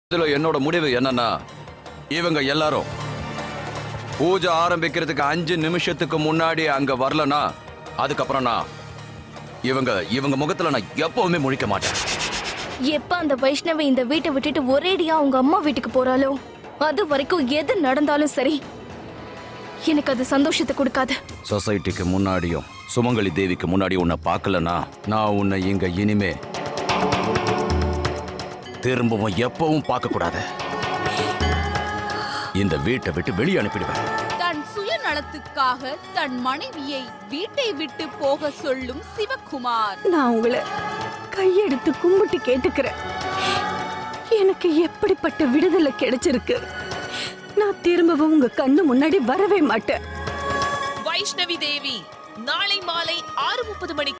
இதுல என்னோட முடிவு என்னன்னா இவங்க எல்லாரும் பூஜை ஆரம்பிக்கிறதுக்கு அஞ்சு நிமிஷத்துக்கு முன்னாடி அங்க வரலனா அதுக்கப்புறம் நான் இவங்க இவங்க முகத்துல நான் எப்பவுமே முழிக்க மாட்டேன் எப்ப அந்த வைஷ்ணவி இந்த வீட்டை விட்டுட்டு ஒரேடியா அவங்க அம்மா வீட்டுக்கு போறாளோ அது வரைக்கும் எது நடந்தாலும் சரி எனக்கு அது சந்தோஷத்தை கொடுக்காது சொசைட்டிக்கு முன்னாடியும் சுமங்கலி தேவிக்கு முன்னாடி உன்னை பார்க்கலனா நான் உன்னை இங்க இனிமே திரும்பவும் எப்பவும் பார்க்க கூடாது இந்த வீட்டை விட்டு வெளியே அனுப்பிடுவேன் தன் சுயநலத்துக்காக தன் மனைவியை வீட்டை விட்டு போக சொல்லும் சிவகுமார் நான் உங்களை கையெடுத்து கும்பிட்டு கேட்டுக்கிறேன் எனக்கு எப்படிப்பட்ட விடுதலை கிடைச்சிருக்கு நான் திரும்பவும் உங்க கண்ணு முன்னாடி வரவே மாட்டேன் வைஷ்ணவி தேவி நாளை மாலை ஆறு முப்பது மணிக்கு